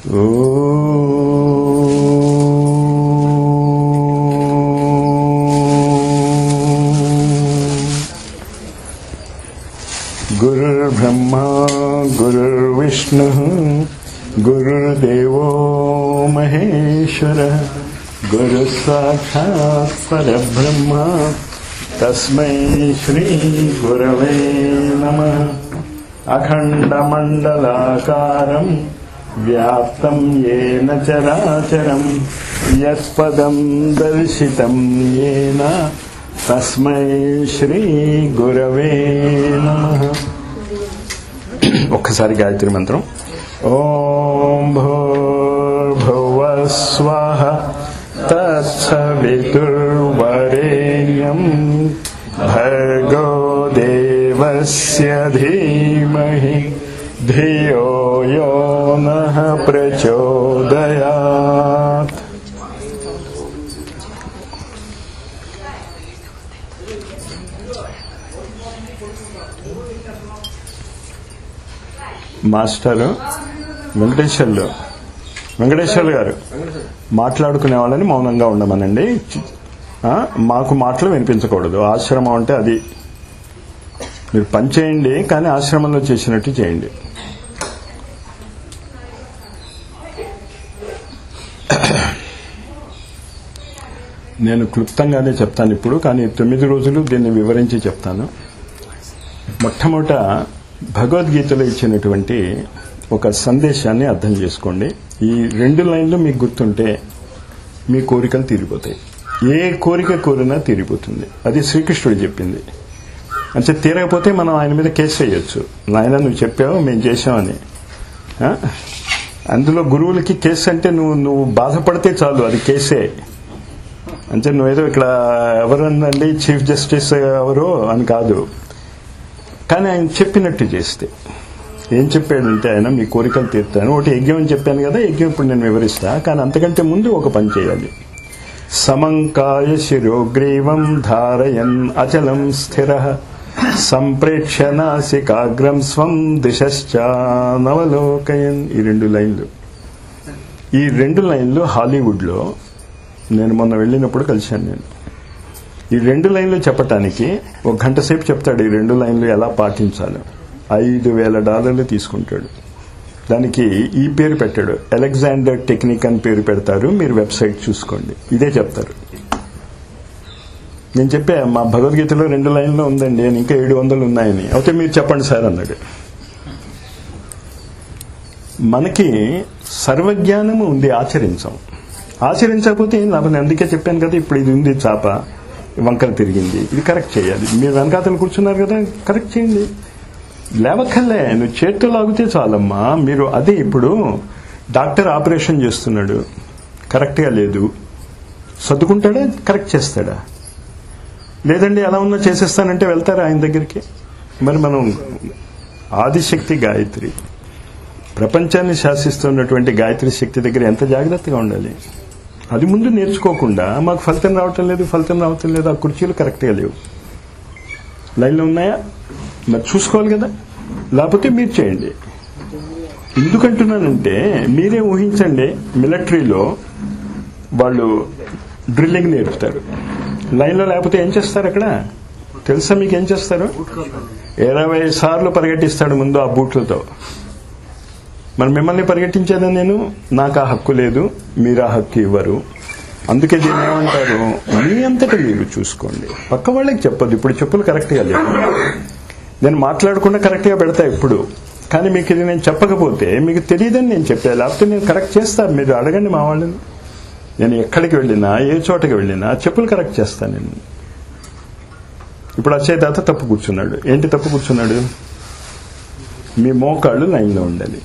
गुरुर्ब्रह्मा गुरुर्विष्णुः गुरुर्देवो महेश्वरः गुरुः साक्षात् परब्रह्म तस्मै श्रीगुरवे नमः अखण्डमण्डलाकारम् व्याप्तं येन चराचरं यत्पदं दर्शितं येन తస్మై శ్రీ గురవే నమ ఒక్కసారి గాయత్రి మంత్రం ఓం భూర్భువస్వ తత్సవితుర్వరేణ్యం భర్గో దేవస్య ధీమహి ధియో యో నః ప్రచోదయాత్ మాస్టరు వెంకటేశ్వర్లు వెంకటేశ్వర్లు గారు మాట్లాడుకునే వాళ్ళని మౌనంగా ఉండమనండి ఆ, మాకు మాటలు వినిపించకూడదు ఆశ్రమం అంటే అది మీరు పని చేయండి కానీ ఆశ్రమంలో చేసినట్టు చేయండి నేను క్లుప్తంగానే చెప్తాను ఇప్పుడు కానీ తొమ్మిది రోజులు దీన్ని వివరించి చెప్తాను మొట్టమొదట భగవద్గీతలో ఇచ్చినటువంటి ఒక సందేశాన్ని అర్థం చేసుకోండి ఈ రెండు లైన్లు మీకు గుర్తుంటే మీ కోరికలు తీరిపోతాయి ఏ కోరిక కోరినా తీరిపోతుంది అది శ్రీకృష్ణుడు చెప్పింది అంటే తీరకపోతే మనం ఆయన మీద కేసు వేయొచ్చు నాయన నువ్వు చెప్పావు మేము చేసామని ఆ? అందులో గురువులకి కేసు అంటే నువ్వు నువ్వు బాధపడితే చాలు అది కేసే అంటే నువ్వేదో ఇక్కడ ఎవరన్నండి చీఫ్ జస్టిస్ ఎవరో అని కాదు కానీ ఆయన చెప్పినట్టు చేస్తే ఏం చెప్పాడంటే ఆయన మీ కోరికలు తీర్తాను ఒకటి యజ్ఞం అని చెప్పాను కదా యజ్ఞం ఇప్పుడు నేను వివరిస్తా కానీ అంతకంటే ముందు ఒక పని చేయాలి సమంకాయ శిరోగ్రీవం ధారయన్ అచలం స్థిర సంప్రేక్ష నాసికాగ్రం స్వం దిశశ్చానవలోకయన్ ఈ రెండు లైన్లు ఈ రెండు లైన్లు హాలీవుడ్లో నేను మొన్న వెళ్ళినప్పుడు కలిశాను నేను ఈ రెండు లైన్లు చెప్పటానికి ఒక గంట సేపు చెప్తాడు ఈ రెండు లైన్లు ఎలా పాటించాలో ఐదు వేల డాలర్లు తీసుకుంటాడు దానికి ఈ పేరు పెట్టాడు అలెగ్జాండర్ టెక్నిక్ అని పేరు పెడతారు మీరు వెబ్సైట్ చూసుకోండి ఇదే చెప్తారు నేను చెప్పా మా భగవద్గీతలో రెండు లైన్లు ఉందండి నేను ఇంకా ఏడు వందలు ఉన్నాయని అయితే మీరు చెప్పండి సార్ అన్నాడు మనకి సర్వజ్ఞానము ఉంది ఆచరించం ఆచరించకపోతే ఏం లాభం నేను అందుకే చెప్పాను కదా ఇప్పుడు ఇది ఉంది చాప వంకర తిరిగింది ఇది కరెక్ట్ చేయాలి మీరు వెనకాతలు కూర్చున్నారు కదా కరెక్ట్ చేయండి లేవక్కర్లే నువ్వు చేత్తో లాగితే చాలమ్మా మీరు అదే ఇప్పుడు డాక్టర్ ఆపరేషన్ చేస్తున్నాడు కరెక్ట్గా లేదు సర్దుకుంటాడా కరెక్ట్ చేస్తాడా లేదండి ఎలా ఉన్నా చేసేస్తానంటే వెళ్తారా ఆయన దగ్గరికి మరి మనం ఆదిశక్తి గాయత్రి ప్రపంచాన్ని శాసిస్తున్నటువంటి గాయత్రి శక్తి దగ్గర ఎంత జాగ్రత్తగా ఉండాలి అది ముందు నేర్చుకోకుండా మాకు ఫలితం రావటం లేదు ఫలితం రావటం లేదు ఆ కుర్చీలు కరెక్ట్గా లేవు లైన్లో ఉన్నాయా మరి చూసుకోవాలి కదా లేకపోతే మీరు చేయండి ఎందుకంటున్నానంటే మీరే ఊహించండి మిలిటరీలో వాళ్ళు డ్రిల్లింగ్ నేర్పుతారు లైన్లో లేకపోతే ఏం చేస్తారు అక్కడ తెలుసా మీకు ఏం చేస్తారు ఇరవై సార్లు పరిగెట్టిస్తాడు ముందు ఆ బూట్లతో మరి మిమ్మల్ని పరిగెట్టించేదా నేను నాకు ఆ హక్కు లేదు మీరు ఆ హక్కు ఇవ్వరు అందుకే దీన్ని ఏమంటారు మీ అంతటా మీరు చూసుకోండి పక్క వాళ్ళకి చెప్పొద్దు ఇప్పుడు చెప్పులు కరెక్ట్గా లేవు నేను మాట్లాడకుండా కరెక్ట్గా పెడతా ఇప్పుడు కానీ మీకు ఇది నేను చెప్పకపోతే మీకు తెలియదని నేను చెప్పా లేకపోతే నేను కరెక్ట్ చేస్తాను మీరు అడగండి మా వాళ్ళని నేను ఎక్కడికి వెళ్ళినా ఏ చోటకి వెళ్ళినా చెప్పులు కరెక్ట్ చేస్తాను నేను ఇప్పుడు అచ్చేదాత తప్పు కూర్చున్నాడు ఏంటి తప్పు కూర్చున్నాడు మీ మోకాళ్ళు లైన్లో ఉండాలి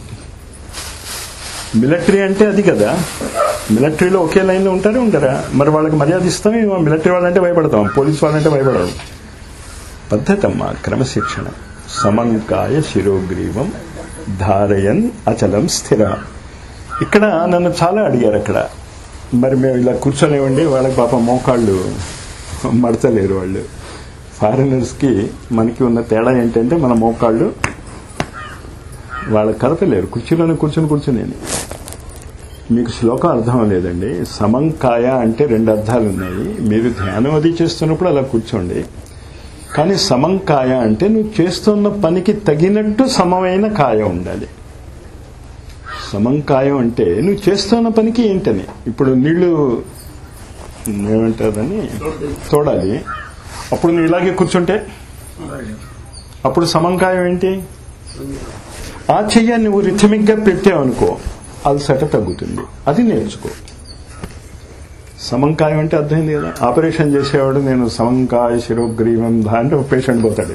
మిలిటరీ అంటే అది కదా మిలిటరీలో ఒకే లైన్లో ఉంటారే ఉంటారా మరి వాళ్ళకి మర్యాద ఇస్తాం ఏమో మిలిటరీ వాళ్ళంటే భయపడతాం పోలీస్ వాళ్ళంటే భయపడడం పద్ధతి అమ్మా క్రమశిక్షణ సమంకాయ శిరోగ్రీవం ధారయన్ అచలం స్థిర ఇక్కడ నన్ను చాలా అడిగారు అక్కడ మరి మేము ఇలా కూర్చోలేమండి వాళ్ళకి పాప మోకాళ్ళు మడతలేరు వాళ్ళు ఫారినర్స్కి మనకి ఉన్న తేడా ఏంటంటే మన మోకాళ్ళు వాళ్ళ కదపలేరు కుర్చీలోనే కూర్చొని కూర్చుని మీకు శ్లోకం అర్థం లేదండి సమంకాయ అంటే రెండు అర్థాలు ఉన్నాయి మీరు ధ్యానం అది చేస్తున్నప్పుడు అలా కూర్చోండి కానీ సమంకాయ అంటే నువ్వు చేస్తున్న పనికి తగినట్టు సమమైన కాయ ఉండాలి సమంకాయం అంటే నువ్వు చేస్తున్న పనికి ఏంటని ఇప్పుడు నీళ్లు ఏమంటారని తోడాలి అప్పుడు నువ్వు ఇలాగే కూర్చుంటే అప్పుడు సమంకాయం ఏంటి ఆ చెయ్య నువ్వు రిథమిక్ గా పెట్టావనుకో అలసట తగ్గుతుంది అది నేర్చుకో సమంకాయం అంటే అర్థమైంది కదా ఆపరేషన్ చేసేవాడు నేను సమంకాయ శిరోగ్రీవం దా అంటే ఒక పేషెంట్ పోతాడు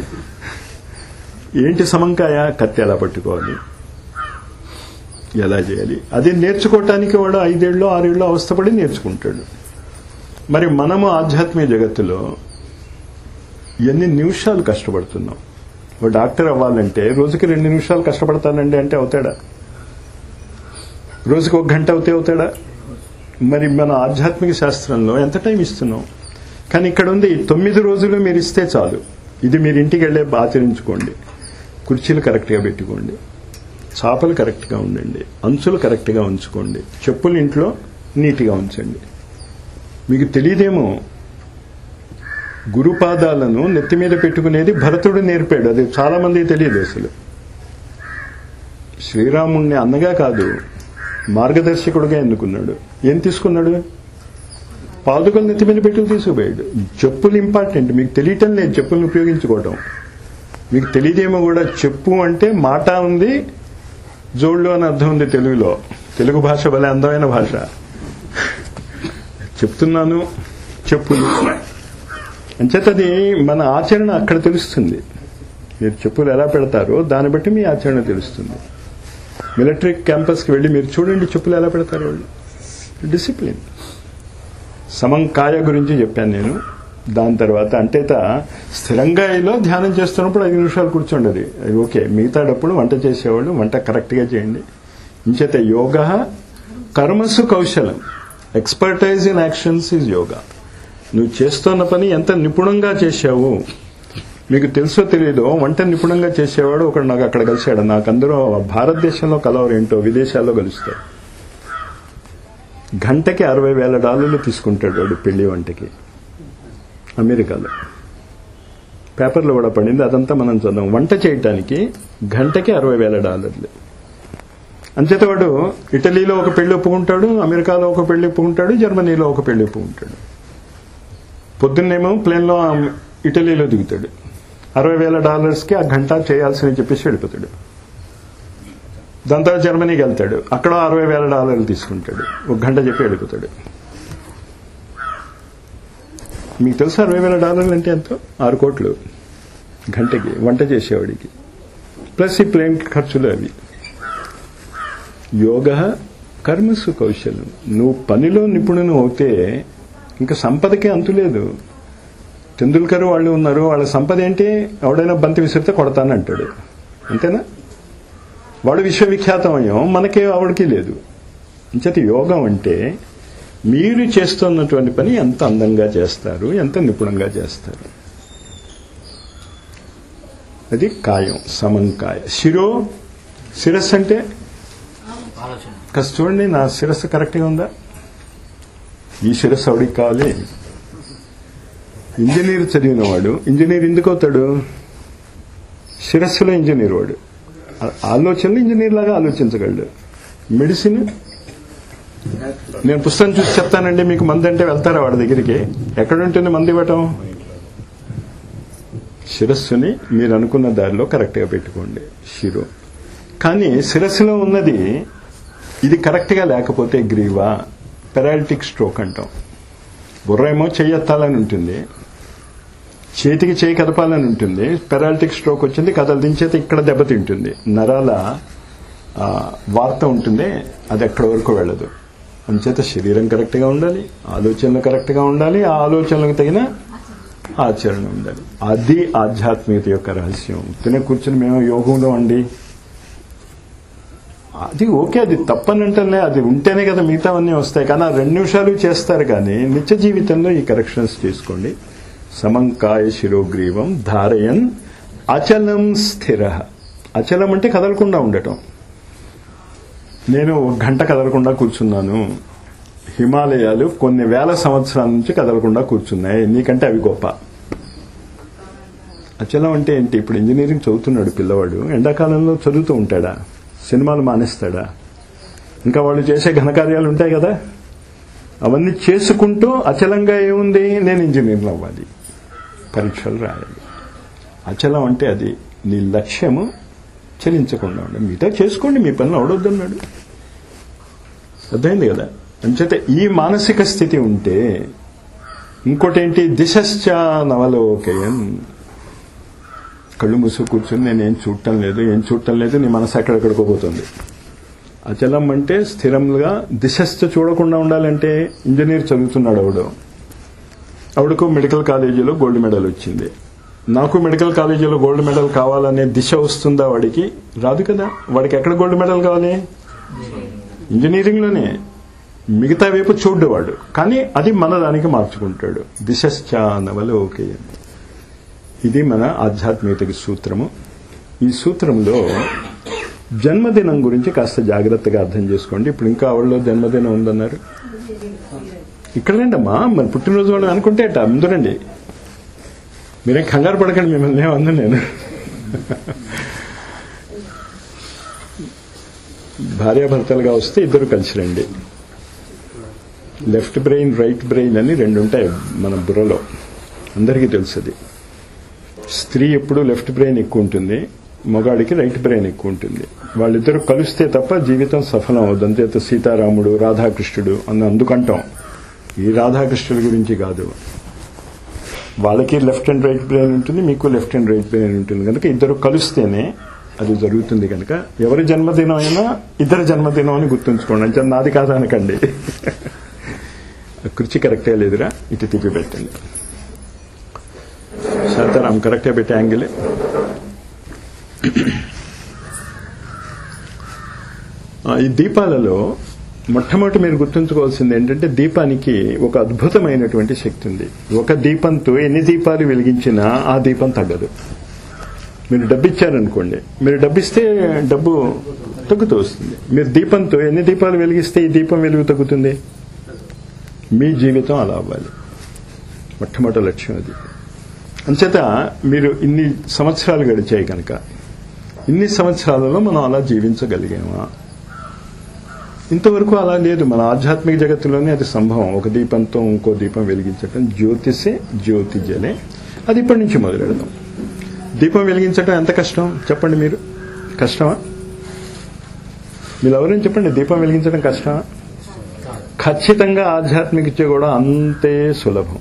ఏంటి సమంకాయ కత్తి ఎలా పట్టుకోవాలి ఎలా చేయాలి అది నేర్చుకోవటానికి వాడు ఐదేళ్ళు ఆరేళ్ళు అవస్థపడి నేర్చుకుంటాడు మరి మనము ఆధ్యాత్మిక జగత్తులో ఎన్ని నిమిషాలు కష్టపడుతున్నాం ఓ డాక్టర్ అవ్వాలంటే రోజుకి రెండు నిమిషాలు కష్టపడతానండి అంటే అవుతాడా రోజుకి ఒక గంట అవుతే అవుతాడా మరి మన ఆధ్యాత్మిక శాస్త్రంలో ఎంత టైం ఇస్తున్నాం కానీ ఇక్కడ ఉంది తొమ్మిది రోజులు మీరు ఇస్తే చాలు ఇది మీరు ఇంటికి వెళ్ళే ఆచరించుకోండి కుర్చీలు కరెక్ట్గా పెట్టుకోండి చాపలు కరెక్ట్గా ఉండండి అంచులు కరెక్ట్గా ఉంచుకోండి చెప్పులు ఇంట్లో నీట్గా ఉంచండి మీకు తెలియదేమో గురుపాదాలను నెత్తి మీద పెట్టుకునేది భరతుడు నేర్పాడు అది చాలా మందికి తెలియదు అసలు శ్రీరాముణ్ణి అన్నగా కాదు మార్గదర్శకుడుగా ఎన్నుకున్నాడు ఏం తీసుకున్నాడు పాదుకలు నెత్తి మీద పెట్టుకు తీసుకుపోయాడు చెప్పులు ఇంపార్టెంట్ మీకు తెలియటం లేదు చెప్పులను ఉపయోగించుకోవటం మీకు తెలియదేమో కూడా చెప్పు అంటే మాట ఉంది జోళ్ళు అని అర్థం ఉంది తెలుగులో తెలుగు భాష భలే అందమైన భాష చెప్తున్నాను చెప్పులు అంచేతది మన ఆచరణ అక్కడ తెలుస్తుంది మీరు చెప్పులు ఎలా పెడతారో దాన్ని బట్టి మీ ఆచరణ తెలుస్తుంది మిలిటరీ క్యాంపస్కి వెళ్ళి మీరు చూడండి చెప్పులు ఎలా పెడతారు వాళ్ళు డిసిప్లిన్ సమంకాయ గురించి చెప్పాను నేను దాని తర్వాత అంటేత స్థిరంగా ఇలా ధ్యానం చేస్తున్నప్పుడు ఐదు నిమిషాలు కూర్చోండి అది అది ఓకే మిగతాడప్పుడు వంట చేసేవాళ్ళు వంట కరెక్ట్గా చేయండి ఇంచేత యోగ కర్మసు కౌశలం expertise in actions is yoga నువ్వు చేస్తున్న పని ఎంత నిపుణంగా చేశావు మీకు తెలుసో తెలియదో వంట నిపుణంగా చేసేవాడు ఒకడు నాకు అక్కడ కలిశాడు నాకు అందరూ భారతదేశంలో కలవరు ఏంటో విదేశాల్లో కలుస్తారు గంటకి అరవై వేల డాలర్లు తీసుకుంటాడు వాడు పెళ్లి వంటకి అమెరికాలో పేపర్లో కూడా పడింది అదంతా మనం చదువు వంట చేయటానికి గంటకి అరవై వేల డాలర్లు అంచేత వాడు ఇటలీలో ఒక పెళ్లి ఒప్పుకుంటాడు అమెరికాలో ఒక పెళ్లి ఒప్పుకుంటాడు జర్మనీలో ఒక పెళ్లి ఒప్పుకుంటాడు పొద్దున్నేమో ప్లేన్లో ఇటలీలో దిగుతాడు అరవై వేల డాలర్స్కి ఆ గంట చేయాల్సిన చెప్పేసి వెళ్ళిపోతాడు దాని తర్వాత జర్మనీకి వెళ్తాడు అక్కడ అరవై వేల డాలర్లు తీసుకుంటాడు ఒక గంట చెప్పి వెళ్ళిపోతాడు మీకు తెలుసు అరవై వేల డాలర్లు అంటే ఎంతో ఆరు కోట్లు గంటకి వంట చేసేవాడికి ప్లస్ ఈ ప్లేన్ ఖర్చులు అవి యోగ కర్మసు కౌశలం నువ్వు పనిలో నిపుణులు అవుతే ఇంకా సంపదకే అంతులేదు తెందుల్కర్ వాళ్ళు ఉన్నారు వాళ్ళ సంపద ఏంటి ఎవడైనా బంతి విసిరితే కొడతానంటాడు అంతేనా వాడు విశ్వవిఖ్యాతం అయ్యాం మనకే ఆవిడకి లేదు ఇంచేత యోగం అంటే మీరు చేస్తున్నటువంటి పని ఎంత అందంగా చేస్తారు ఎంత నిపుణంగా చేస్తారు అది కాయం సమంకాయ శిరో శిరస్సు అంటే ఆలోచన కాస్త చూడండి నా శిరస్సు కరెక్ట్గా ఉందా ఈ శిరస్సు ఆవిడికి కావాలి ఇంజనీర్ చదివిన వాడు ఇంజనీర్ ఎందుకు అవుతాడు శిరస్సులో ఇంజనీర్ వాడు ఆ- ఆలోచనలు ఇంజనీర్ లాగా ఆలోచించగలడు మెడిసిన్ నేను పుస్తకం చూసి చెప్తానండి మీకు మంది అంటే వెళ్తారా వాడి దగ్గరికి ఎక్కడ ఉంటుంది మంది ఇవ్వటం శిరస్సుని మీరు అనుకున్న దారిలో కరెక్ట్గా పెట్టుకోండి శిరో కానీ శిరస్సులో ఉన్నది ఇది కరెక్ట్గా లేకపోతే గ్రీవా పెరాలిటిక్ స్ట్రోక్ అంటాం బుర్ర ఏమో చెయ్యెత్తాలని ఉంటుంది చేతికి చేయి కదపాలని ఉంటుంది పెరాలిటిక్ స్ట్రోక్ వచ్చింది కథలు దించేత ఇక్కడ దెబ్బతింటుంది నరాల ఆ, వార్త ఉంటుంది అది ఎక్కడి వరకు వెళ్ళదు అంచేత శరీరం కరెక్ట్గా ఉండాలి ఆలోచనలు కరెక్ట్గా ఉండాలి ఆ ఆలోచనలకు తగిన ఆచరణ ఉండాలి అది ఆధ్యాత్మికత యొక్క రహస్యం తినే కూర్చుని మేము యోగంలో అండి అది ఓకే అది తప్పనంటేనే అది ఉంటేనే కదా మిగతావన్నీ వస్తాయి కానీ ఆ రెండు నిమిషాలు చేస్తారు కానీ నిత్య జీవితంలో ఈ కరెక్షన్స్ చేసుకోండి సమంకాయ శిరోగ్రీవం ధారయన్ అచలం స్థిర అచలం అంటే కదలకుండా ఉండటం నేను ఒక గంట కదలకుండా కూర్చున్నాను హిమాలయాలు కొన్ని వేల సంవత్సరాల నుంచి కదలకుండా కూర్చున్నాయి నీకంటే అవి గొప్ప అచలం అంటే ఏంటి ఇప్పుడు ఇంజనీరింగ్ చదువుతున్నాడు పిల్లవాడు ఎండాకాలంలో చదువుతూ ఉంటాడా సినిమాలు మానేస్తాడా ఇంకా వాళ్ళు చేసే ఘనకార్యాలు ఉంటాయి కదా అవన్నీ చేసుకుంటూ అచలంగా ఏముంది నేను ఇంజనీర్లు అవ్వాలి పరీక్షలు రాయాలి అచలం అంటే అది నీ లక్ష్యము చలించకుండా ఉండాలి మిగతా చేసుకోండి మీ పనులు అవడొద్దన్నాడు అర్థమైంది కదా అంచేత ఈ మానసిక స్థితి ఉంటే ఇంకోటి ఏంటి దిశశ్చ నవలోకయం కళ్ళు మూసు కూర్చొని నేను ఏం చూడటం లేదు ఏం చూడటం లేదు నీ మనసు ఎక్కడెక్కడికో పోతుంది అచలం అంటే స్థిరంగా దిశస్థ చూడకుండా ఉండాలంటే ఇంజనీర్ చదువుతున్నాడు ఆవిడ ఆవిడకు మెడికల్ కాలేజీలో గోల్డ్ మెడల్ వచ్చింది నాకు మెడికల్ కాలేజీలో గోల్డ్ మెడల్ కావాలనే దిశ వస్తుందా వాడికి రాదు కదా వాడికి ఎక్కడ గోల్డ్ మెడల్ కావాలి ఇంజనీరింగ్లోనే మిగతా వైపు చూడ్డవాడు కానీ అది మన దానికి మార్చుకుంటాడు దిశశ్చానవలు ఓకే ఇది మన ఆధ్యాత్మికతకి సూత్రము ఈ సూత్రంలో జన్మదినం గురించి కాస్త జాగ్రత్తగా అర్థం చేసుకోండి ఇప్పుడు ఇంకా ఆవిడలో జన్మదినం ఉందన్నారు ఇక్కడలేండమ్మా మరి పుట్టినరోజు వాళ్ళు అనుకుంటే అట్ట ముందురండి మీరేం కంగారు పడకండి మిమ్మల్ని ఏమన్నా నేను భార్యాభర్తలుగా వస్తే ఇద్దరు కలిసి రండి లెఫ్ట్ బ్రెయిన్ రైట్ బ్రెయిన్ అని రెండు ఉంటాయి మన బుర్రలో అందరికీ తెలుసది స్త్రీ ఎప్పుడు లెఫ్ట్ బ్రెయిన్ ఎక్కువ ఉంటుంది మగాడికి రైట్ బ్రెయిన్ ఎక్కువ ఉంటుంది వాళ్ళిద్దరు కలిస్తే తప్ప జీవితం సఫలం అవుతుంది అంతేత సీతారాముడు రాధాకృష్ణుడు అని అందుకంటాం ఈ రాధాకృష్ణుల గురించి కాదు వాళ్ళకి లెఫ్ట్ అండ్ రైట్ బ్రెయిన్ ఉంటుంది మీకు లెఫ్ట్ అండ్ రైట్ బ్రెయిన్ ఉంటుంది కనుక ఇద్దరు కలిస్తేనే అది జరుగుతుంది కనుక ఎవరి జన్మదినం అయినా ఇద్దరి జన్మదినం అని గుర్తుంచుకోండి అంటే నాది కాదు అనకండి కుర్చీ కరెక్టే లేదురా ఇటు తిప్పి పెట్టండి శాతారాం కరెక్టే పెట్టే యాంగిల్ ఈ దీపాలలో మొట్టమొదటి మీరు గుర్తుంచుకోవాల్సింది ఏంటంటే దీపానికి ఒక అద్భుతమైనటువంటి శక్తి ఉంది ఒక దీపంతో ఎన్ని దీపాలు వెలిగించినా ఆ దీపం తగ్గదు మీరు డబ్బు ఇచ్చారనుకోండి మీరు డబ్బు ఇస్తే డబ్బు తగ్గుతూ వస్తుంది మీరు దీపంతో ఎన్ని దీపాలు వెలిగిస్తే ఈ దీపం వెలుగు తగ్గుతుంది మీ జీవితం అలా అవ్వాలి మొట్టమొదటి లక్ష్యం అది అంచేత మీరు ఇన్ని సంవత్సరాలు గడిచాయి కనుక ఇన్ని సంవత్సరాలలో మనం అలా జీవించగలిగామా ఇంతవరకు అలా లేదు మన ఆధ్యాత్మిక జగత్తులోనే అది సంభవం ఒక దీపంతో ఇంకో దీపం వెలిగించటం జ్యోతిసే జ్యోతి జలే అది ఇప్పటి నుంచి మొదలెడదాం దీపం వెలిగించటం ఎంత కష్టం చెప్పండి మీరు కష్టమా మీరు ఎవరైనా చెప్పండి దీపం వెలిగించడం కష్టమా ఖచ్చితంగా ఆధ్యాత్మికత కూడా అంతే సులభం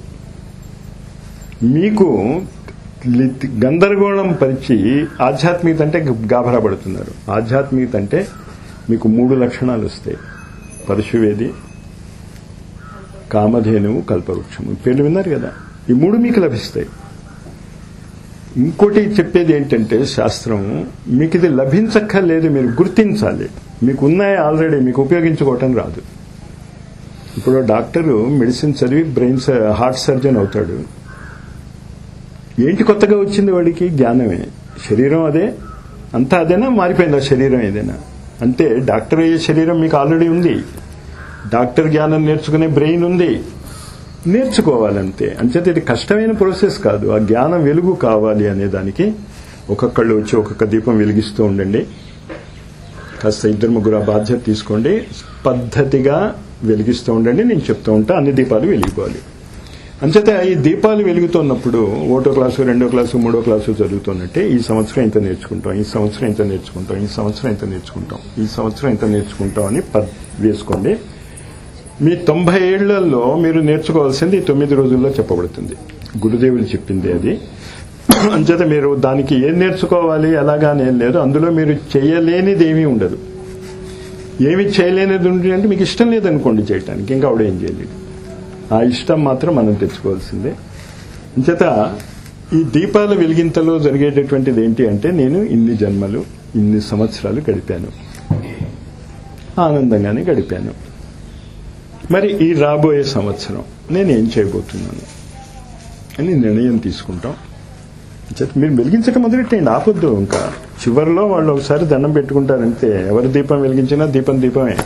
మీకు గందరగోళం పరిచి ఆధ్యాత్మికత అంటే గాభరా పడుతున్నారు ఆధ్యాత్మికత అంటే మీకు మూడు లక్షణాలు వస్తాయి పరశువేది కామధేనువు కల్పవృక్షము పేర్లు విన్నారు కదా ఈ మూడు మీకు లభిస్తాయి ఇంకోటి చెప్పేది ఏంటంటే శాస్త్రం మీకు ఇది లభించక్కర్లేదు మీరు గుర్తించాలి మీకు ఉన్నాయి ఆల్రెడీ మీకు ఉపయోగించుకోవటం రాదు ఇప్పుడు డాక్టరు మెడిసిన్ చదివి బ్రెయిన్ హార్ట్ సర్జన్ అవుతాడు ఏంటి కొత్తగా వచ్చింది వాడికి జ్ఞానమే శరీరం అదే అంతా అదేనా మారిపోయిందా శరీరం ఏదైనా అంటే డాక్టర్ అయ్యే శరీరం మీకు ఆల్రెడీ ఉంది డాక్టర్ జ్ఞానం నేర్చుకునే బ్రెయిన్ ఉంది నేర్చుకోవాలంతే అంచేత ఇది కష్టమైన ప్రాసెస్ కాదు ఆ జ్ఞానం వెలుగు కావాలి అనే దానికి ఒక్కొక్కళ్ళు వచ్చి ఒక్కొక్క దీపం వెలిగిస్తూ ఉండండి కాస్త ఇద్దరు ముగ్గురు ఆ బాధ్యత తీసుకోండి పద్ధతిగా వెలిగిస్తూ ఉండండి నేను చెప్తూ ఉంటా అన్ని దీపాలు వెలిగిపోవాలి అంచేత ఈ దీపాలు వెలుగుతున్నప్పుడు ఒకటో క్లాసు రెండో క్లాసు మూడో క్లాసు చదువుతున్నట్టే ఈ సంవత్సరం ఇంత నేర్చుకుంటాం ఈ సంవత్సరం ఇంత నేర్చుకుంటాం ఈ సంవత్సరం ఇంత నేర్చుకుంటాం ఈ సంవత్సరం ఇంత నేర్చుకుంటాం అని పద్ వేసుకోండి మీ తొంభై ఏళ్లలో మీరు నేర్చుకోవాల్సింది ఈ తొమ్మిది రోజుల్లో చెప్పబడుతుంది గురుదేవులు చెప్పింది అది అంచేత మీరు దానికి ఏం నేర్చుకోవాలి ఎలాగానే ఏం లేదు అందులో మీరు చేయలేనిది ఏమీ ఉండదు ఏమి చేయలేనిది ఉంది అంటే మీకు ఇష్టం లేదనుకోండి చేయటానికి ఇంకా ఆవిడ ఏం చేయలేదు ఆ ఇష్టం మాత్రం మనం తెచ్చుకోవాల్సిందే అంచేత ఈ దీపాల వెలిగింతలో జరిగేటటువంటిది ఏంటి అంటే నేను ఇన్ని జన్మలు ఇన్ని సంవత్సరాలు గడిపాను ఆనందంగానే గడిపాను మరి ఈ రాబోయే సంవత్సరం నేను ఏం చేయబోతున్నాను అని నిర్ణయం తీసుకుంటాం చేత మీరు వెలిగించడం మొదలెట్టండి ఆపొద్దు ఇంకా చివరిలో వాళ్ళు ఒకసారి దండం పెట్టుకుంటారంటే ఎవరి దీపం వెలిగించినా దీపం దీపమే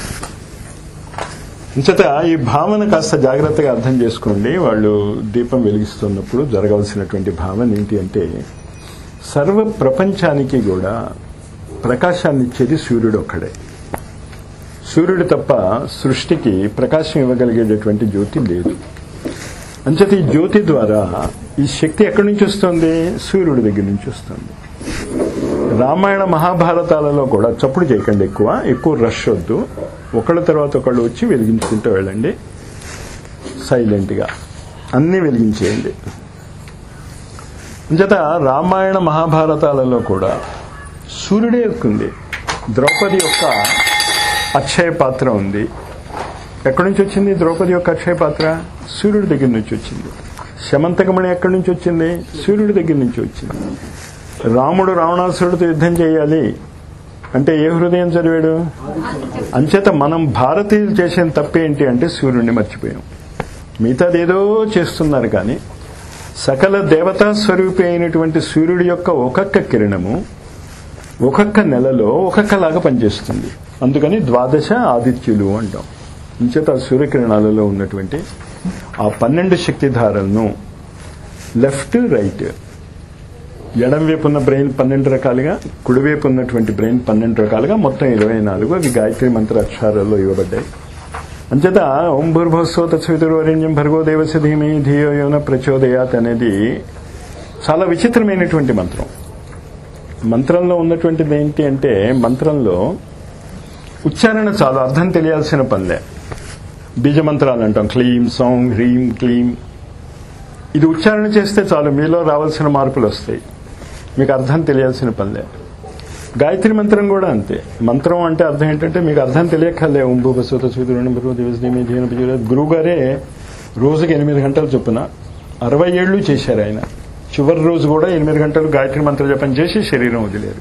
ఇంచట ఈ భావన కాస్త జాగ్రత్తగా అర్థం చేసుకోండి వాళ్ళు దీపం వెలిగిస్తున్నప్పుడు జరగవలసినటువంటి భావన ఏంటి అంటే సర్వ ప్రపంచానికి కూడా ప్రకాశాన్ని ఇచ్చేది సూర్యుడు ఒక్కడే సూర్యుడు తప్ప సృష్టికి ప్రకాశం ఇవ్వగలిగేటటువంటి జ్యోతి లేదు అంచేత ఈ జ్యోతి ద్వారా ఈ శక్తి ఎక్కడి నుంచి వస్తుంది సూర్యుడి దగ్గర నుంచి వస్తుంది రామాయణ మహాభారతాలలో కూడా చప్పుడు చేయకండి ఎక్కువ ఎక్కువ రష్ వద్దు ఒకళ్ళ తర్వాత ఒకళ్ళు వచ్చి వెలిగించుకుంటూ వెళ్ళండి సైలెంట్గా అన్నీ వెలిగించేయండి అంచేత రామాయణ మహాభారతాలలో కూడా సూర్యుడే ఉంది ద్రౌపది యొక్క అక్షయ పాత్ర ఉంది ఎక్కడి నుంచి వచ్చింది ద్రౌపది యొక్క అక్షయ పాత్ర సూర్యుడి దగ్గర నుంచి వచ్చింది శమంతకమణి ఎక్కడి నుంచి వచ్చింది సూర్యుడి దగ్గర నుంచి వచ్చింది రాముడు రావణాసురుడితో యుద్ధం చేయాలి అంటే ఏ హృదయం చదివాడు అంచేత మనం భారతీయులు చేసిన తప్పేంటి అంటే సూర్యుడిని మర్చిపోయాం మిగతాది ఏదో చేస్తున్నారు కానీ సకల దేవతా స్వరూపి అయినటువంటి సూర్యుడి యొక్క ఒక్కొక్క కిరణము ఒక్కొక్క నెలలో ఒక్కొక్కలాగా పనిచేస్తుంది అందుకని ద్వాదశ ఆదిత్యులు అంటాం ఇంచేత ఆ సూర్యకిరణాలలో ఉన్నటువంటి ఆ పన్నెండు శక్తిధారలను లెఫ్ట్ రైట్ ఎడం వైపు ఉన్న బ్రెయిన్ పన్నెండు రకాలుగా కుడివైపు ఉన్నటువంటి బ్రెయిన్ పన్నెండు రకాలుగా మొత్తం ఇరవై నాలుగు అవి గాయత్రి మంత్ర అక్షరాల్లో ఇవ్వబడ్డాయి అంచేత ఓం భూర్భస్వ తత్సవితుర్వరేణ్యం భర్గో దేవస్య ధీమి ధియో యోన ప్రచోదయాత్ అనేది చాలా విచిత్రమైనటువంటి మంత్రం మంత్రంలో ఉన్నటువంటిది ఏంటి అంటే మంత్రంలో ఉచ్చారణ చాలా అర్థం తెలియాల్సిన పనిలే బీజ మంత్రాలు అంటాం క్లీం సౌం హ్రీం క్లీం ఇది ఉచ్చారణ చేస్తే చాలు మీలో రావాల్సిన మార్పులు వస్తాయి మీకు అర్థం తెలియాల్సిన పనిలే గాయత్రి మంత్రం కూడా అంతే మంత్రం అంటే అర్థం ఏంటంటే మీకు అర్థం తెలియక్కర్లే ఉంబు బసవత సూర్యుడు దివసదేమి జీవన గురువు గారే రోజుకి ఎనిమిది గంటలు చొప్పున అరవై ఏళ్ళు చేశారు ఆయన చివరి రోజు కూడా ఎనిమిది గంటలు గాయత్రి మంత్ర జపం చేసి శరీరం వదిలేరు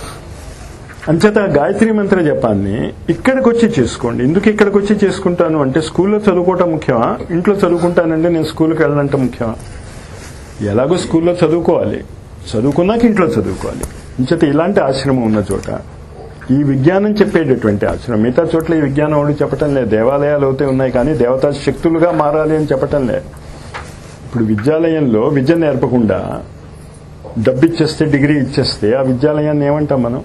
అంచేత గాయత్రి మంత్ర జపాన్ని ఇక్కడికి వచ్చి చేసుకోండి ఎందుకు ఇక్కడికి వచ్చి చేసుకుంటాను అంటే స్కూల్లో చదువుకోవటం ముఖ్యమా ఇంట్లో చదువుకుంటానంటే నేను స్కూల్కి వెళ్ళాలంటే ముఖ్యమా ఎలాగో స్కూల్లో చదువుకోవాలి చదువుకున్నాక ఇంట్లో చదువుకోవాలి అంచేత ఇలాంటి ఆశ్రమం ఉన్న చోట ఈ విజ్ఞానం చెప్పేటటువంటి ఆశ్రమం మిగతా చోట్ల ఈ విజ్ఞానం ఒకటి చెప్పటం లేదు దేవాలయాలు అయితే ఉన్నాయి కానీ దేవతా శక్తులుగా మారాలి అని చెప్పటం లేదు ఇప్పుడు విద్యాలయంలో విద్య నేర్పకుండా డబ్బిచ్చేస్తే డిగ్రీ ఇచ్చేస్తే ఆ విద్యాలయాన్ని ఏమంటాం మనం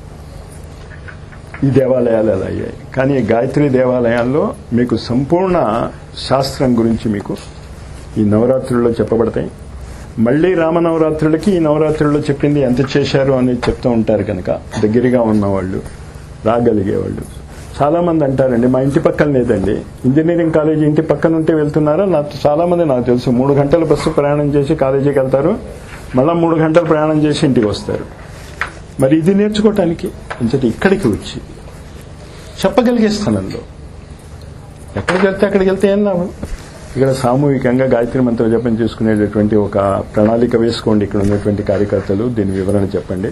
ఈ దేవాలయాలు ఎలా అయ్యాయి కానీ ఈ గాయత్రి దేవాలయాల్లో మీకు సంపూర్ణ శాస్త్రం గురించి మీకు ఈ నవరాత్రుల్లో చెప్పబడతాయి మళ్ళీ రామనవరాత్రులకి ఈ నవరాత్రుల్లో చెప్పింది ఎంత చేశారు అనేది చెప్తూ ఉంటారు కనుక దగ్గరగా ఉన్నవాళ్ళు రాగలిగేవాళ్ళు చాలా మంది అంటారండి మా ఇంటి పక్కన లేదండి ఇంజనీరింగ్ కాలేజీ ఇంటి పక్కన ఉంటే వెళ్తున్నారా నాకు చాలా మంది నాకు తెలుసు మూడు గంటల బస్సు ప్రయాణం చేసి కాలేజీకి వెళ్తారు మళ్ళా మూడు గంటలు ప్రయాణం చేసి ఇంటికి వస్తారు మరి ఇది నేర్చుకోవటానికి అంచేత ఇక్కడికి వచ్చి చెప్పగలిగే స్థలంలో ఎక్కడికి వెళ్తే అక్కడికి వెళ్తే ఏం లాభం ఇక్కడ సామూహికంగా గాయత్రి మంత్ర జపం చేసుకునేటటువంటి ఒక ప్రణాళిక వేసుకోండి ఇక్కడ ఉన్నటువంటి కార్యకర్తలు దీని వివరణ చెప్పండి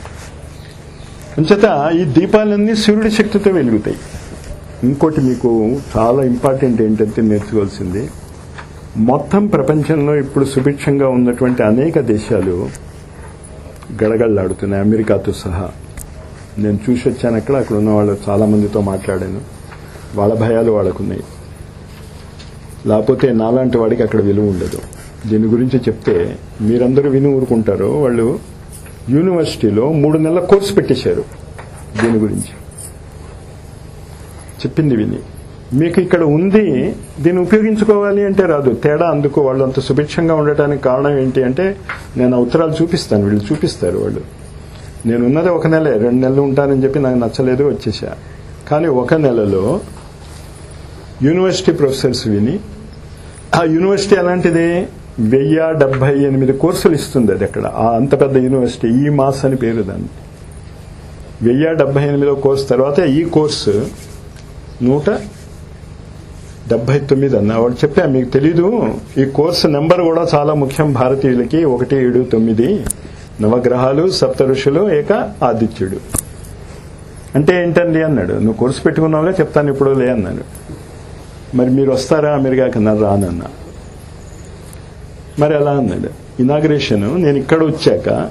అంచేత ఈ దీపాలన్నీ సూర్యుడి శక్తితో వెలుగుతాయి ఇంకోటి మీకు చాలా ఇంపార్టెంట్ ఏంటంటే నేర్చుకోవాల్సింది మొత్తం ప్రపంచంలో ఇప్పుడు సుభిక్షంగా ఉన్నటువంటి అనేక దేశాలు గడగడలాడుతున్నాయి అమెరికాతో సహా నేను చూసి వచ్చాను అక్కడ అక్కడ ఉన్న వాళ్ళు చాలా మందితో మాట్లాడాను వాళ్ళ భయాలు వాళ్ళకున్నాయి లేకపోతే నాలాంటి వాడికి అక్కడ విలువ ఉండదు దీని గురించి చెప్తే మీరందరూ విని ఊరుకుంటారు వాళ్ళు యూనివర్సిటీలో మూడు నెలల కోర్సు పెట్టేశారు దీని గురించి చెప్పింది విని మీకు ఇక్కడ ఉంది దీన్ని ఉపయోగించుకోవాలి అంటే రాదు తేడా అందుకు వాళ్ళు అంత సుభిక్షంగా ఉండటానికి కారణం ఏంటి అంటే నేను ఆ ఉత్తరాలు చూపిస్తాను వీళ్ళు చూపిస్తారు వాళ్ళు నేను ఉన్నది ఒక నెలే రెండు నెలలు ఉంటానని చెప్పి నాకు నచ్చలేదు వచ్చేసా కానీ ఒక నెలలో యూనివర్సిటీ ప్రొఫెసర్స్ విని ఆ యూనివర్సిటీ ఎలాంటిది వెయ్యి డెబ్బై ఎనిమిది కోర్సులు ఇస్తుంది అది అక్కడ ఆ అంత పెద్ద యూనివర్సిటీ ఈ మాస్ అని పేరు దాన్ని వెయ్యి డెబ్బై ఎనిమిదో కోర్సు తర్వాత ఈ కోర్సు నూట డెబ్బై తొమ్మిది అన్న వాడు చెప్పా మీకు తెలీదు ఈ కోర్సు నెంబర్ కూడా చాలా ముఖ్యం భారతీయులకి ఒకటి ఏడు తొమ్మిది నవగ్రహాలు సప్త ఋషులు ఏక ఆదిత్యుడు అంటే ఏంటండి అన్నాడు నువ్వు కోర్సు పెట్టుకున్నావుగా చెప్తాను ఇప్పుడు లే అన్నాడు మరి మీరు వస్తారా అమెరికాకి అన్నారు రానన్నా మరి ఎలా అన్నాడు ఇనాగ్రేషన్ నేను ఇక్కడ వచ్చాక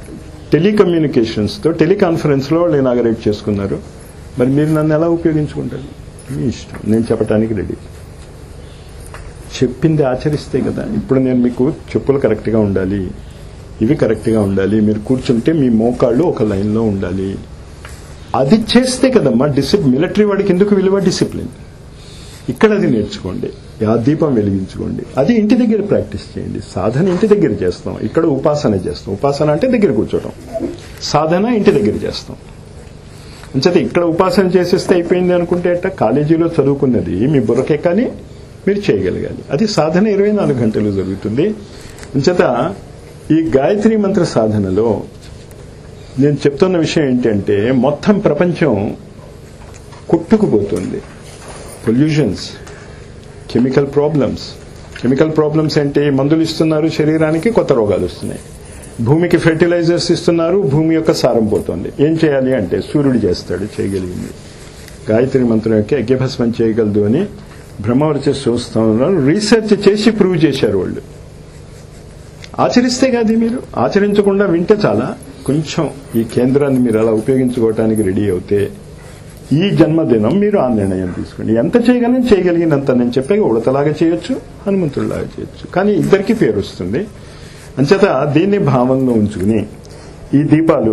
టెలికమ్యూనికేషన్స్తో టెలికాన్ఫరెన్స్లో వాళ్ళు ఇనాగరేట్ చేసుకున్నారు మరి మీరు నన్ను ఎలా ఉపయోగించుకుంటారు మీ ఇష్టం నేను చెప్పడానికి రెడీ చెప్పింది ఆచరిస్తే కదా ఇప్పుడు నేను మీకు చెప్పులు కరెక్ట్గా ఉండాలి ఇవి కరెక్ట్గా ఉండాలి మీరు కూర్చుంటే మీ మోకాళ్ళు ఒక లైన్లో ఉండాలి అది చేస్తే కదమ్మా డిసిప్లిన్ మిలిటరీ వాడికి ఎందుకు విలువ డిసిప్లిన్ ఇక్కడ అది నేర్చుకోండి ఆ దీపం వెలిగించుకోండి అది ఇంటి దగ్గర ప్రాక్టీస్ చేయండి సాధన ఇంటి దగ్గర చేస్తాం ఇక్కడ ఉపాసన చేస్తాం ఉపాసన అంటే దగ్గర కూర్చోవడం సాధన ఇంటి దగ్గర చేస్తాం అంచేత ఇక్కడ ఉపాసన చేసేస్తే అయిపోయింది అనుకుంటే అట్ట కాలేజీలో చదువుకున్నది మీ బుర్రకెక్కాలి మీరు చేయగలగాలి అది సాధన ఇరవై నాలుగు గంటలు జరుగుతుంది అంచేత ఈ గాయత్రి మంత్ర సాధనలో నేను చెప్తున్న విషయం ఏంటంటే మొత్తం ప్రపంచం కొట్టుకుపోతుంది pollutions chemical problems chemical problems అంటే మందులు ఇస్తున్నారు శరీరానికి కొత్త రోగాలు వస్తున్నాయి భూమికి ఫెర్టిలైజర్స్ ఇస్తున్నారు భూమి యొక్క సారం పోతుంది ఏం చేయాలి అంటే సూర్యుడు చేస్తాడు చేయగలిగింది గాయత్రి మంత్రం యొక్క యజ్ఞభస్మం చేయగలదు అని బ్రహ్మవర్చ సంస్థలో రీసెర్చ్ చేసి ప్రూవ్ చేశారు వాళ్ళు ఆచరిస్తే కాదు మీరు ఆచరించకుండా వింటే చాలా కొంచెం ఈ కేంద్రాన్ని మీరు అలా ఉపయోగించుకోవటానికి రెడీ అవుతే ఈ జన్మదినం మీరు ఆ నిర్ణయం తీసుకోండి ఎంత చేయగలను చేయగలిగినంత నేను చెప్పే ఉడతలాగా చేయొచ్చు హనుమంతుడిలాగా చేయొచ్చు కానీ ఇద్దరికి పేరు వస్తుంది అంచేత దీన్ని భావంలో ఉంచుకుని ఈ దీపాలు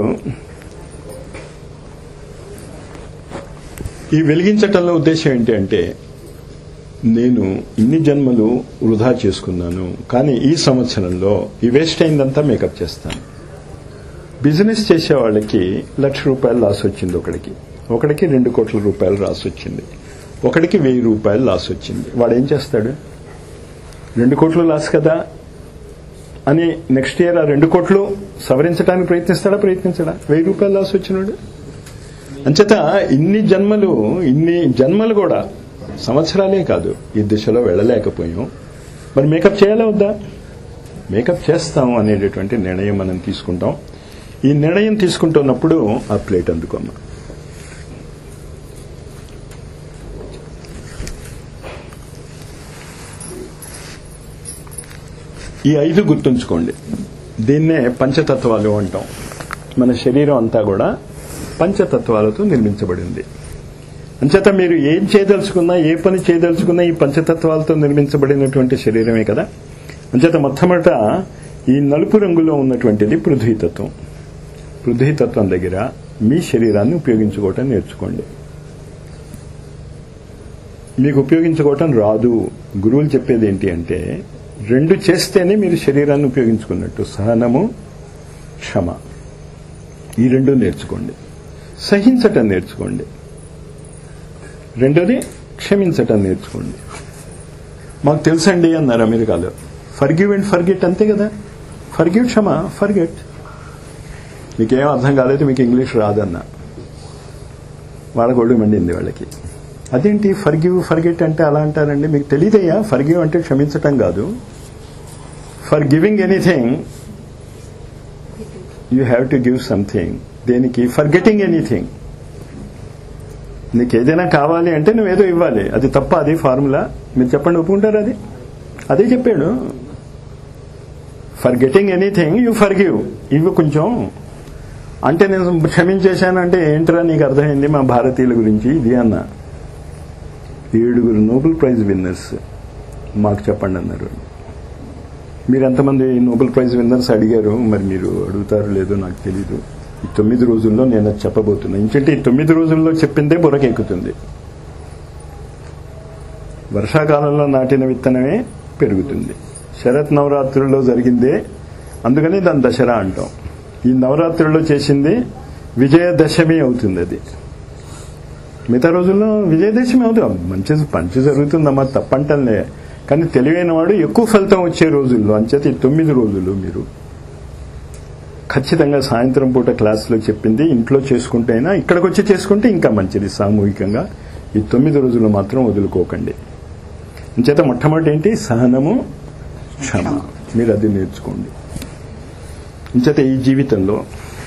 ఈ వెలిగించటంలో ఉద్దేశం ఏంటి అంటే నేను ఇన్ని జన్మలు వృధా చేసుకున్నాను కానీ ఈ సంవత్సరంలో ఈ వేస్ట్ అయిందంతా మేకప్ చేస్తాను బిజినెస్ చేసే వాళ్ళకి లక్ష రూపాయలు లాస్ వచ్చింది ఒకడికి ఒకడికి రెండు కోట్ల రూపాయలు లాస్ వచ్చింది ఒకడికి వెయ్యి రూపాయలు లాస్ వచ్చింది వాడు ఏం చేస్తాడు రెండు కోట్లు లాస్ కదా అని నెక్స్ట్ ఇయర్ ఆ రెండు కోట్లు సవరించడానికి ప్రయత్నిస్తాడా ప్రయత్నించడా వెయ్యి రూపాయలు లాస్ వచ్చినాడు అంచేత ఇన్ని జన్మలు ఇన్ని జన్మలు కూడా సంవత్సరాలే కాదు ఈ దిశలో వెళ్ళలేకపోయాం మరి మేకప్ చేయాలా వద్దా మేకప్ చేస్తాం అనేటటువంటి నిర్ణయం మనం తీసుకుంటాం ఈ నిర్ణయం తీసుకుంటున్నప్పుడు ఆ ప్లేట్ అందుకోమ్మా ఈ ఐదు గుర్తుంచుకోండి దీన్నే పంచతత్వాలు అంటాం మన శరీరం అంతా కూడా పంచతత్వాలతో నిర్మించబడింది అంచేత మీరు ఏం చేయదలుచుకున్నా ఏ పని చేయదలుచుకున్నా ఈ పంచతత్వాలతో నిర్మించబడినటువంటి శరీరమే కదా అంచేత మొట్టమొదట ఈ నలుపు రంగులో ఉన్నటువంటిది పృథ్వీతత్వం పృథ్వీతత్వం దగ్గర మీ శరీరాన్ని ఉపయోగించుకోవటం నేర్చుకోండి మీకు ఉపయోగించుకోవటం రాదు గురువులు చెప్పేది ఏంటి అంటే రెండు చేస్తేనే మీరు శరీరాన్ని ఉపయోగించుకున్నట్టు సహనము క్షమ ఈ రెండు నేర్చుకోండి సహించటం నేర్చుకోండి రెండోది క్షమించటం నేర్చుకోండి మాకు తెలుసండి అన్నారు అమెరికాలో ఫర్గివ్ అండ్ ఫర్గెట్ అంతే కదా ఫర్గివ్ క్షమ ఫర్గెట్ మీకేం అర్థం కాలేదు మీకు ఇంగ్లీష్ రాదన్న వాళ్ళ గొడుగు మండింది వాళ్ళకి అదేంటి ఫర్గివ్ ఫర్గెట్ అంటే అలా అంటారండి మీకు తెలియదయ్యా ఫర్గివ్ అంటే క్షమించటం కాదు for giving anything you have to give something దేనికి ఫర్ గెటింగ్ ఎనీథింగ్ నీకు ఏదైనా కావాలి అంటే నువ్వు ఏదో ఇవ్వాలి అది తప్ప అది ఫార్ములా మీరు చెప్పండి ఒప్పుకుంటారు అది అదే చెప్పాడు for getting anything you for give ఇవి కొంచెం అంటే నేను క్షమించేశానంటే ఏంట్రా నీకు అర్థమైంది మా భారతీయుల గురించి ఇది అన్న ఏడుగురు నోబెల్ ప్రైజ్ విన్నర్స్ మాకు చెప్పండి అన్నారు మీరు ఎంతమంది నోబెల్ ప్రైజ్ విన్నర్స్ అడిగారు మరి మీరు అడుగుతారు లేదో నాకు తెలీదు ఈ తొమ్మిది రోజుల్లో నేను అది చెప్పబోతున్నా ఎందుకంటే ఈ తొమ్మిది రోజుల్లో చెప్పిందే బుర్రకెక్కుతుంది వర్షాకాలంలో నాటిన విత్తనమే పెరుగుతుంది శరత్ నవరాత్రుల్లో జరిగిందే అందుకని దాని దసరా అంటాం ఈ నవరాత్రుల్లో చేసింది విజయదశమి అవుతుంది అది మిగతా రోజుల్లో విజయదశమి అవుతుంది మంచి మంచి జరుగుతుందమ్మా తప్పంటలే కానీ తెలివైన వాడు ఎక్కువ ఫలితం వచ్చే రోజుల్లో అంచేత ఈ తొమ్మిది రోజులు మీరు ఖచ్చితంగా సాయంత్రం పూట క్లాసులో చెప్పింది ఇంట్లో చేసుకుంటే అయినా ఇక్కడికి వచ్చి చేసుకుంటే ఇంకా మంచిది సామూహికంగా ఈ తొమ్మిది రోజులు మాత్రం వదులుకోకండి అంచేత మొట్టమొదటి ఏంటి సహనము క్షమ మీరు అది నేర్చుకోండి అంచేత ఈ జీవితంలో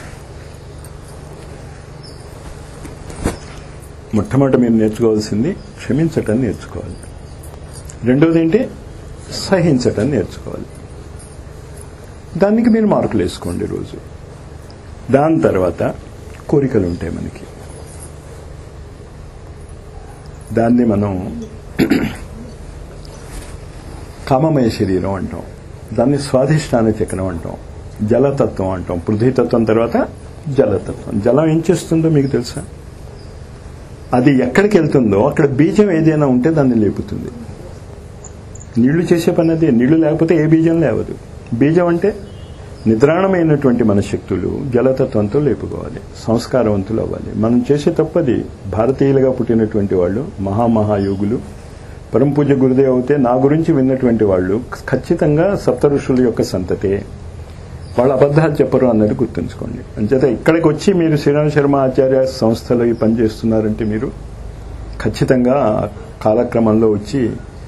మొట్టమొదటి మీరు నేర్చుకోవాల్సింది క్షమించటం నేర్చుకోవాలి రెండోది ఏంటి సహించటం నేర్చుకోవాలి దానికి మీరు మార్కులు వేసుకోండి రోజు దాని తర్వాత కోరికలు ఉంటాయి మనకి దాన్ని మనం కామమయ శరీరం అంటాం దాన్ని స్వాధిష్టాన చక్రం అంటాం జలతత్వం అంటాం పృథ్వీతత్వం తర్వాత జలతత్వం జలం ఏం చేస్తుందో మీకు తెలుసా అది ఎక్కడికి వెళ్తుందో అక్కడ బీజం ఏదైనా ఉంటే దాన్ని లేపుతుంది నీళ్లు చేసే పని అదే నీళ్లు లేకపోతే ఏ బీజం లేవదు బీజం అంటే నిద్రాణమైనటువంటి మన శక్తులు జలతత్వంతో లేపుకోవాలి సంస్కారవంతులు అవ్వాలి మనం చేసే తప్పది భారతీయులుగా పుట్టినటువంటి వాళ్ళు మహామహాయోగులు పరమ పూజ గురుదేవ్ అవుతే నా గురించి విన్నటువంటి వాళ్ళు ఖచ్చితంగా సప్త ఋషుల యొక్క సంతతే వాళ్ళు అబద్ధాలు చెప్పరు అన్నది గుర్తుంచుకోండి అంచేత ఇక్కడికి వచ్చి మీరు శ్రీరామ్ శర్మ ఆచార్య సంస్థలో ఈ పని చేస్తున్నారంటే మీరు ఖచ్చితంగా కాలక్రమంలో వచ్చి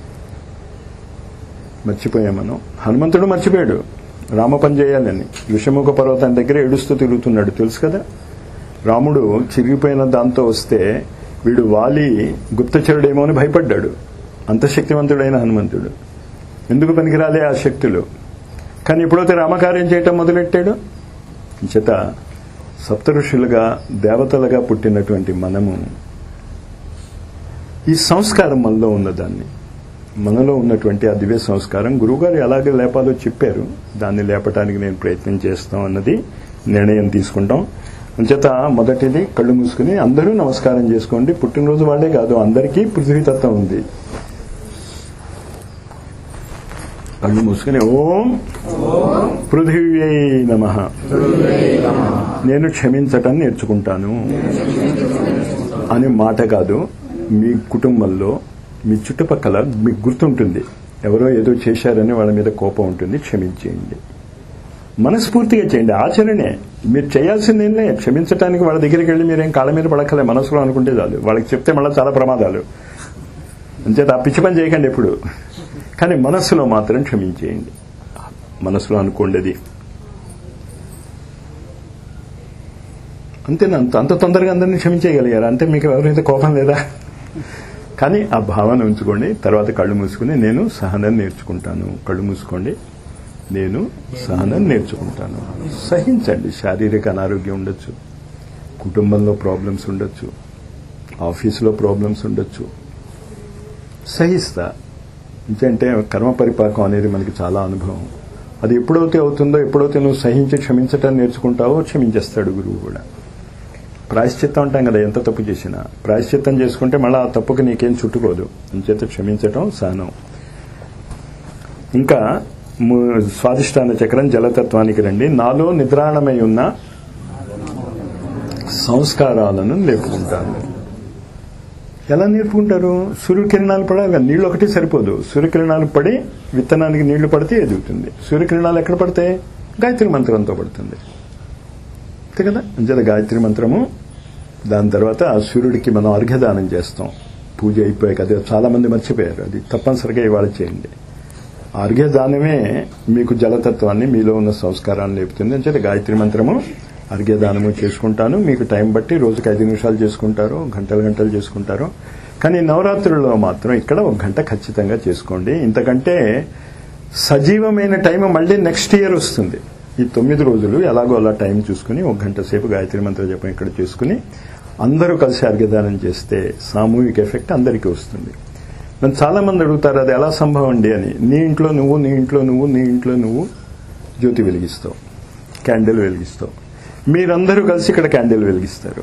మర్చిపోయాం మనం హనుమంతుడు మర్చిపోయాడు రామ పని చేయాలని విషముఖ పర్వతం దగ్గర ఏడుస్తూ తిరుగుతున్నాడు తెలుసు కదా రాముడు చిరిగిపోయిన దాంతో వస్తే వీడు వాలి గుప్తచరుడేమో అని భయపడ్డాడు అంత శక్తివంతుడైన హనుమంతుడు ఎందుకు పనికిరాలే ఆ శక్తులు కానీ ఎప్పుడైతే రామకార్యం చేయటం మొదలెట్టాడు చేత సప్త ఋషులుగా దేవతలుగా పుట్టినటువంటి మనము ఈ సంస్కారం మనలో ఉన్నదాన్ని మనలో ఉన్నటువంటి ఆ దివ్య సంస్కారం గురువుగారు ఎలాగ లేపాలో చెప్పారు దాన్ని లేపటానికి నేను ప్రయత్నం చేస్తాం అన్నది నిర్ణయం తీసుకుంటాం అంచేత మొదటిది కళ్ళు మూసుకుని అందరూ నమస్కారం చేసుకోండి పుట్టినరోజు వాళ్ళే కాదు అందరికీ పృథ్వీతత్వం ఉంది కళ్ళు మూసుకుని ఓం పృథివ్యై నమ నేను క్షమించటం నేర్చుకుంటాను అనే మాట కాదు మీ కుటుంబంలో మీ చుట్టుపక్కల మీకు గుర్తుంటుంది ఎవరో ఏదో చేశారని వాళ్ళ మీద కోపం ఉంటుంది క్షమించేయండి మనస్ఫూర్తిగా చేయండి ఆచరణే మీరు చేయాల్సిందేనే క్షమించడానికి వాళ్ళ దగ్గరికి వెళ్ళి మీరేం కాళ్ళ మీద పడక్కలే మనసులో అనుకుంటే చాలు వాళ్ళకి చెప్తే మళ్ళీ చాలా ప్రమాదాలు అంచేత ఆ పిచ్చి పని చేయకండి ఎప్పుడు కానీ మనస్సులో మాత్రం క్షమించేయండి మనసులో అనుకోండి అది అంతేనా అంత అంత తొందరగా అందరినీ క్షమించేయగలిగారు అంటే మీకు ఎవరైతే కోపం లేదా కానీ ఆ భావన ఉంచుకోండి తర్వాత కళ్ళు మూసుకుని నేను సహనం నేర్చుకుంటాను కళ్ళు మూసుకోండి నేను సహనం నేర్చుకుంటాను సహించండి శారీరక అనారోగ్యం ఉండొచ్చు కుటుంబంలో ప్రాబ్లమ్స్ ఉండొచ్చు ఆఫీసులో ప్రాబ్లమ్స్ ఉండొచ్చు సహిస్తా ఎందుకంటే కర్మ పరిపాకం అనేది మనకి చాలా అనుభవం అది ఎప్పుడైతే అవుతుందో ఎప్పుడైతే నువ్వు సహించి క్షమించటం నేర్చుకుంటావో క్షమించేస్తాడు గురువు కూడా ప్రాయశ్చిత్తం అంటాం కదా ఎంత తప్పు చేసినా ప్రాయశ్చిత్తం చేసుకుంటే మళ్ళీ ఆ తప్పుకి నీకేం చుట్టుకోదు అంచేత క్షమించటం సహనం ఇంకా ము- స్వాదిష్టాన చక్రం జలతత్వానికి రండి నాలో నిద్రాణమై ఉన్న సంస్కారాలను నేర్పుకుంటాను ఎలా నేర్పుకుంటారు సూర్యకిరణాలు పడాలి కదా, నీళ్ళు ఒకటి సరిపోదు సూర్యకిరణాలు పడి విత్తనానికి నీళ్లు పడితే ఎదుగుతుంది సూర్యకిరణాలు ఎక్కడ పడతాయి గాయత్రి మంత్రంతో పడుతుంది అంతే కదా అంచేత గాయత్రి మంత్రము దాని తర్వాత ఆ సూర్యుడికి మనం అర్ఘ్యదానం చేస్తాం పూజ అయిపోయాక అది చాలా మంది మర్చిపోయారు అది తప్పనిసరిగా ఇవాళ చేయండి ఆ అర్ఘ్యదానమే మీకు జలతత్వాన్ని మీలో ఉన్న సంస్కారాన్ని లేపుతుంది అంచేత గాయత్రి మంత్రము అర్ఘ్యదానము చేసుకుంటాను మీకు టైం బట్టి రోజుకి ఐదు నిమిషాలు చేసుకుంటారు గంటలు గంటలు చేసుకుంటారు కానీ నవరాత్రుల్లో మాత్రం ఇక్కడ ఒక గంట ఖచ్చితంగా చేసుకోండి ఇంతకంటే సజీవమైన టైం మళ్ళీ నెక్స్ట్ ఇయర్ వస్తుంది ఈ తొమ్మిది రోజులు ఎలాగో అలా టైం చూసుకుని ఒక గంట సేపు గాయత్రి మంత్ర జపం ఇక్కడ చేసుకుని అందరూ కలిసి అర్ఘ్యదానం చేస్తే సామూహిక ఎఫెక్ట్ అందరికీ వస్తుంది నన్ను చాలా మంది అడుగుతారు అది ఎలా సంభవం అండి అని నీ ఇంట్లో నువ్వు నీ ఇంట్లో నువ్వు నీ ఇంట్లో నువ్వు జ్యోతి వెలిగిస్తావు క్యాండిల్ వెలిగిస్తావు మీరందరూ కలిసి ఇక్కడ క్యాండిల్ వెలిగిస్తారు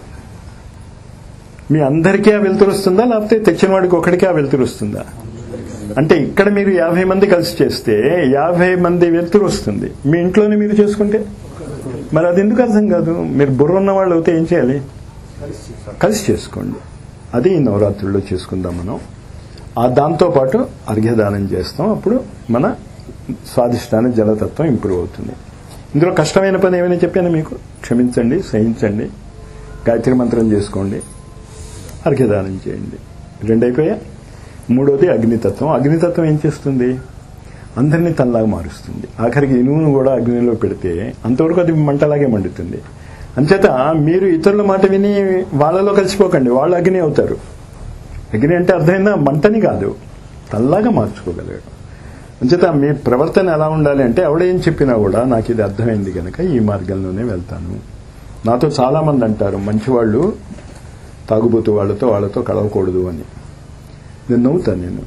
మీ అందరికీ ఆ వెలుతురు వస్తుందా లేకపోతే తెచ్చిన వాడికి ఒకడికి ఆ వెలుతురు వస్తుందా అంటే ఇక్కడ మీరు యాభై మంది కలిసి చేస్తే యాభై మంది వెలుతురు వస్తుంది మీ ఇంట్లోనే మీరు చేసుకుంటే మరి అది ఎందుకు అర్థం కాదు మీరు బుర్ర ఉన్న వాళ్ళు అయితే ఏం చేయాలి కలిసి చేసుకోండి అది ఈ నవరాత్రుల్లో చేసుకుందాం మనం ఆ దాంతో పాటు అర్ఘ్యదానం చేస్తాం అప్పుడు మన స్వాదిష్టాన జలతత్వం ఇంప్రూవ్ అవుతుంది ఇందులో కష్టమైన పని ఏమైనా చెప్పాను మీకు క్షమించండి సహించండి గాయత్రి మంత్రం చేసుకోండి అర్ఘ్యదానం చేయండి రెండు అయిపోయా మూడోది అగ్నితత్వం అగ్నితత్వం ఏం చేస్తుంది అందరినీ తనలాగా మారుస్తుంది ఆఖరికి ఇనువును కూడా అగ్నిలో పెడితే అంతవరకు అది మంటలాగే మండుతుంది అంచేత మీరు ఇతరుల మాట విని వాళ్ళలో కలిసిపోకండి వాళ్ళు అగ్ని అవుతారు అగ్ని అంటే అర్థమైందా మంటని కాదు తల్లాగా మార్చుకోగలగాడు అంచేత మీ ప్రవర్తన ఎలా ఉండాలి అంటే ఎవడేం చెప్పినా కూడా నాకు ఇది అర్థమైంది కనుక ఈ మార్గంలోనే వెళ్తాను నాతో చాలా మంది అంటారు మంచివాళ్ళు తాగుబోతు వాళ్ళతో వాళ్ళతో కలవకూడదు అని నేను నవ్వుతాను నేను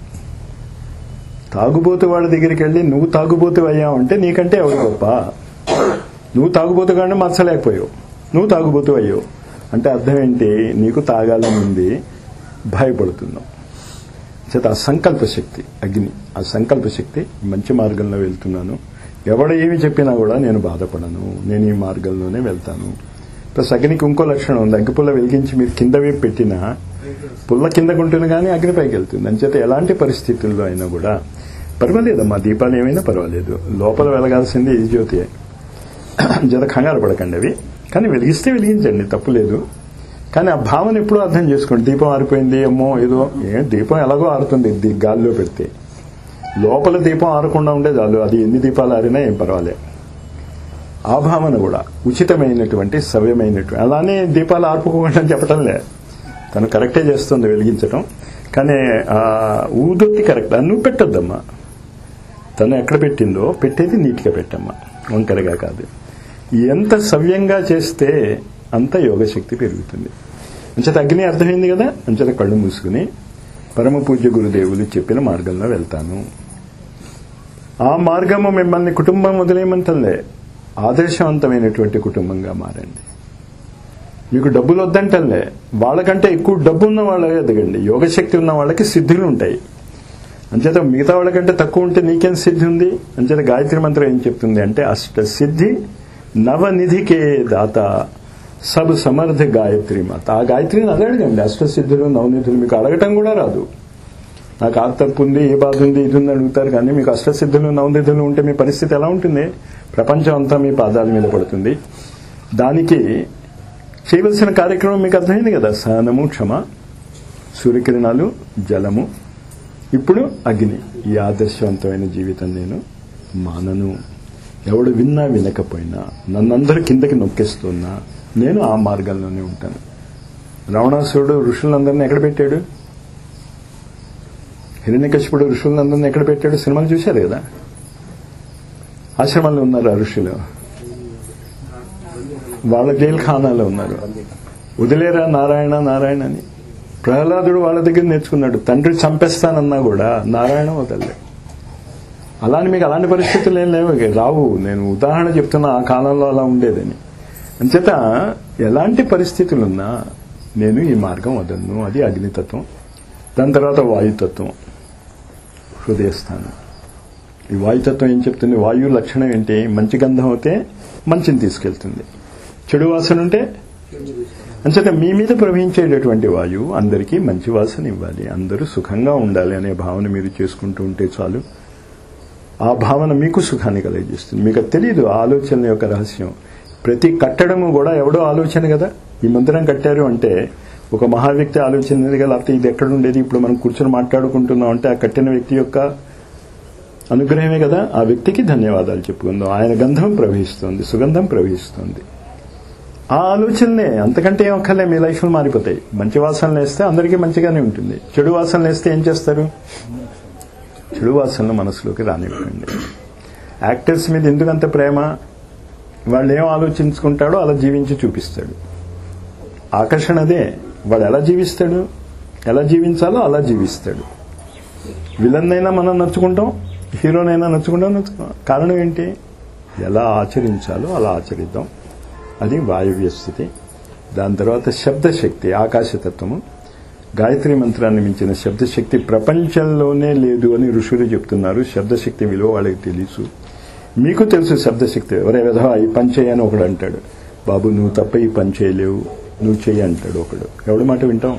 తాగుబోతు వాళ్ళ దగ్గరికి వెళ్ళి నువ్వు తాగుబోతు అయ్యావంటే నీకంటే ఎవరు గొప్ప నువ్వు తాగుబోతు కానీ మార్చలేకపోయావు నువ్వు తాగుబోతు అయ్యావు అంటే అర్థం ఏంటి నీకు తాగాలని ఉంది భయపడుతున్నావు చేత ఆ సంకల్ప శక్తి అగ్ని ఆ సంకల్ప శక్తి మంచి మార్గంలో వెళ్తున్నాను ఎవడ ఏమి చెప్పినా కూడా నేను బాధపడను నేను ఈ మార్గంలోనే వెళ్తాను ప్లస్ అగ్నికి ఇంకో లక్షణం ఉంది అగ్గిపుల్ల వెలిగించి మీరు కింద వైపు పెట్టినా పుల్ల కిందకు ఉంటుంది కానీ అగ్ని పైకి వెళ్తుంది అంచేత ఎలాంటి పరిస్థితుల్లో అయినా కూడా పర్వాలేదమ్మా దీపాలు ఏమైనా పర్వాలేదు లోపల వెలగాల్సింది ఈ జ్యోతి జత కంగారు పడకండి అవి కానీ వెలిగిస్తే వెలిగించండి తప్పులేదు కానీ ఆ భావన ఎప్పుడూ అర్థం చేసుకోండి దీపం ఆరిపోయింది ఏమో ఏదో ఏ దీపం ఎలాగో ఆరుతుంది దీ- గాలిలో పెడితే లోపల దీపం ఆరకుండా ఉండే చాలు అది ఎన్ని దీపాలు ఆరినా ఏం పర్వాలే ఆ భావన కూడా ఉచితమైనటువంటి సవ్యమైనటువంటి అలానే దీపాలు ఆర్పుకోకుండా చెప్పటంలే తను కరెక్టే చేస్తుంది వెలిగించడం కానీ ఆ ఊదొత్తి కరెక్ట్ అది నువ్వు పెట్టొద్దమ్మా తను ఎక్కడ పెట్టిందో పెట్టేది నీట్గా పెట్టమ్మా వంకరగా కాదు ఎంత సవ్యంగా చేస్తే అంత యోగశక్తి పెరుగుతుంది అంచేత అగ్ని అర్థమైంది కదా అంచేత కళ్ళు మూసుకుని పరమ పూజ్య గురుదేవులు చెప్పిన మార్గంలో వెళ్తాను ఆ మార్గము మిమ్మల్ని కుటుంబం వదిలేయమంటలే ఆదర్శవంతమైనటువంటి కుటుంబంగా మారండి మీకు డబ్బులు వద్దంటలే వాళ్ళకంటే ఎక్కువ డబ్బు ఉన్న వాళ్ళే ఎదగండి యోగశక్తి ఉన్న వాళ్ళకి సిద్ధులు ఉంటాయి అంచేత మిగతా వాళ్ళకంటే తక్కువ ఉంటే నీకేం సిద్ధి ఉంది అంచేత గాయత్రి మంత్రం ఏం చెప్తుంది అంటే అష్ట సిద్ధి నవనిధికే దాత సబ్ సమర్థ గాయత్రి మాత ఆ గాయత్రిని అదే అడగండి అష్ట సిద్ధులు నవనిధులు మీకు అడగటం కూడా రాదు నాకు ఆ తప్పు ఉంది ఏ బాధ ఉంది ఇది ఉంది అడుగుతారు కానీ మీకు అష్టసిద్ధులు నవనిధులు ఉంటే మీ పరిస్థితి ఎలా ఉంటుంది ప్రపంచం అంతా మీ పాదాల మీద పడుతుంది దానికి చేయవలసిన కార్యక్రమం మీకు అర్థమైంది కదా సహనము క్షమ సూర్యకిరణాలు జలము ఇప్పుడు అగ్ని ఈ ఆదర్శవంతమైన జీవితం నేను మానను ఎవడు విన్నా వినకపోయినా నన్నందరూ కిందకి నొక్కేస్తున్నా నేను ఆ మార్గంలోనే ఉంటాను రావణాసురుడు ఋషులందరినీ ఎక్కడ పెట్టాడు హిరణ్యకశిపుడు ఋషులందరినీ ఎక్కడ పెట్టాడు సినిమాలు చూశారు కదా ఆశ్రమంలో ఉన్నారు ఆ ఋషులు వాళ్ళ జైలు ఖానాలో ఉన్నారు వదిలేరా నారాయణ నారాయణ అని ప్రహ్లాదుడు వాళ్ళ దగ్గర నేర్చుకున్నాడు తండ్రి చంపేస్తానన్నా కూడా నారాయణ వదలలే అలాని మీకు అలాంటి పరిస్థితులు ఏం లేవు ఇక రావు నేను ఉదాహరణ చెప్తున్నా ఆ కాలంలో అలా ఉండేదని అంచేత ఎలాంటి పరిస్థితులున్నా నేను ఈ మార్గం వదలను అది అగ్నితత్వం దాని తర్వాత వాయుతత్వం హృదయస్థానం ఈ వాయుతత్వం ఏం చెప్తుంది వాయువు లక్షణం ఏంటి మంచి గంధం అయితే మంచిని తీసుకెళ్తుంది చెడు వాసన ఉంటే అంచేత మీ మీద ప్రవహించేటటువంటి వాయువు అందరికీ మంచి వాసన ఇవ్వాలి అందరూ సుఖంగా ఉండాలి అనే భావన మీరు చేసుకుంటూ ఉంటే చాలు ఆ భావన మీకు సుఖాన్ని కలిగిస్తుంది మీకు అది తెలియదు ఆ ఆలోచన యొక్క రహస్యం ప్రతి కట్టడము కూడా ఎవడో ఆలోచన కదా ఈ మందిరం కట్టారు అంటే ఒక మహా వ్యక్తి ఆలోచన లేకపోతే ఇది ఎక్కడ ఉండేది ఇప్పుడు మనం కూర్చొని మాట్లాడుకుంటున్నాం అంటే ఆ కట్టిన వ్యక్తి యొక్క అనుగ్రహమే కదా ఆ వ్యక్తికి ధన్యవాదాలు చెప్పుకుందాం ఆయన గంధం ప్రవహిస్తుంది సుగంధం ప్రవహిస్తుంది ఆ ఆలోచనలే అంతకంటే ఏం ఒక్కలే మీ లైఫ్లు మారిపోతాయి మంచి వాసనలు వేస్తే అందరికీ మంచిగానే ఉంటుంది చెడు వాసనలు వేస్తే ఏం చేస్తారు చెడు వాసనలు మనసులోకి రానివ్వండి యాక్టర్స్ మీద ఎందుకంత ప్రేమ వాళ్ళు ఏం ఆలోచించుకుంటాడో అలా జీవించి చూపిస్తాడు ఆకర్షణ అదే వాడు ఎలా జీవిస్తాడు ఎలా జీవించాలో అలా జీవిస్తాడు విలన్ అయినా మనం నచ్చుకుంటాం హీరోనైనా నచ్చుకుంటాం నచ్చుకుంటాం కారణం ఏంటి ఎలా ఆచరించాలో అలా ఆచరిద్దాం అది వాయువ్య స్థితి దాని తర్వాత శబ్దశక్తి ఆకాశతత్వము గాయత్రి మంత్రాన్ని మించిన శబ్దశక్తి ప్రపంచంలోనే లేదు అని ఋషులు చెప్తున్నారు శబ్దశక్తి విలువ వాళ్ళకి తెలుసు మీకు తెలుసు శబ్దశక్తి ఎవరే విధవా ఈ పని చేయని ఒకడు అంటాడు బాబు నువ్వు తప్ప ఈ పని చేయలేవు నువ్వు చెయ్యి అంటాడు ఒకడు ఎవడి మాట వింటాం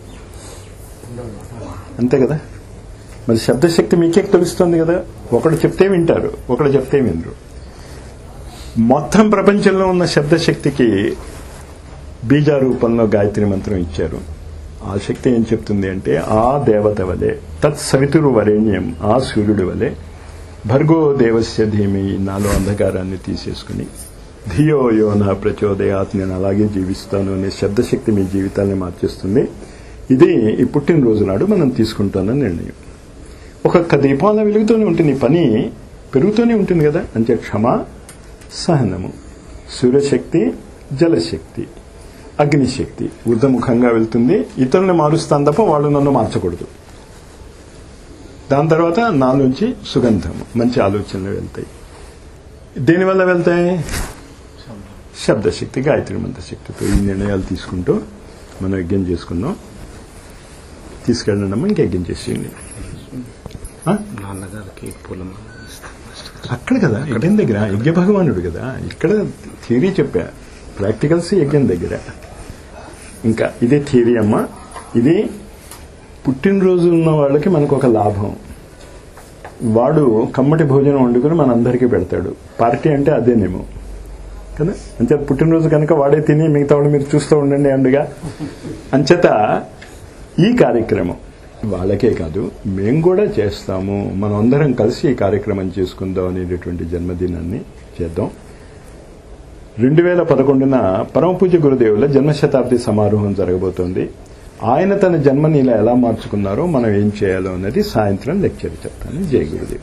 అంతే కదా మరి శబ్దశక్తి మీకే తెలుస్తుంది కదా ఒకడు చెప్తే వింటారు ఒకడు చెప్తే వినరు మొత్తం ప్రపంచంలో ఉన్న శబ్దశక్తికి బీజారూపంలో గాయత్రి మంత్రం ఇచ్చారు ఆ శక్తి ఏం చెప్తుంది అంటే ఆ దేవత వలె తత్ సవితురు వరేణ్యం ఆ సూర్యుడి వలె భర్గో దేవస్య ధీమి నాలో అంధకారాన్ని తీసేసుకుని ధియో యో నా ప్రచోదయాత్ నేను అలాగే జీవిస్తాను అనే శబ్దశక్తి మీ జీవితాన్ని మార్చేస్తుంది ఇది ఈ పుట్టినరోజు నాడు మనం తీసుకుంటున్న నిర్ణయం ఒక్కొక్క దీపం అలా వెలుగుతూనే ఉంటుంది ఈ పని పెరుగుతూనే ఉంటుంది కదా అంటే క్షమ సహనము సూర్యశక్తి జలశక్తి అగ్నిశక్తి ఊర్ధముఖంగా వెళ్తుంది ఇతరుల్ని మారుస్తాను తప్ప వాళ్ళు నన్ను మార్చకూడదు దాని తర్వాత నా నుంచి సుగంధం మంచి ఆలోచనలు వెళ్తాయి దేనివల్ల వెళ్తాయి శబ్దశక్తి గాయత్రి మంత్రశక్తితో ఈ నిర్ణయాలు తీసుకుంటూ మనం యజ్ఞం చేసుకున్నాం తీసుకెళ్ళండి అమ్మా ఇంకా యజ్ఞం చేసేయండి ఆ? నాన్నగారికి పూలమాల ఇస్తాను. అక్కడ కదా యజ్ఞం దగ్గర యజ్ఞ భగవానుడు కదా ఇక్కడ థియరీ చెప్పా ప్రాక్టికల్స్ యజ్ఞం దగ్గర ఇంకా ఇదే థియరీ అమ్మా ఇది పుట్టినరోజు ఉన్న వాళ్ళకి మనకు ఒక లాభం వాడు కమ్మటి భోజనం వండుకుని మనందరికీ పెడతాడు పార్టీ అంటే అదేనేమో కదా అంచేత పుట్టినరోజు కనుక వాడే తిని మిగతా వాళ్ళు మీరు చూస్తూ ఉండండి అండుగా అంచేత ఈ కార్యక్రమం వాళ్ళకే కాదు మేము కూడా చేస్తాము మనం అందరం కలిసి ఈ కార్యక్రమం చేసుకుందాం అనేటటువంటి జన్మదినాన్ని చేద్దాం రెండు వేల పదకొండున పరమపూజ గురుదేవుల జన్మశతాబ్ది సమారోహం జరగబోతోంది ఆయన తన జన్మని ఇలా ఎలా మార్చుకున్నారో మనం ఏం చేయాలో అన్నది సాయంత్రం లెక్చర్ చెప్తాను జై గురుదేవ్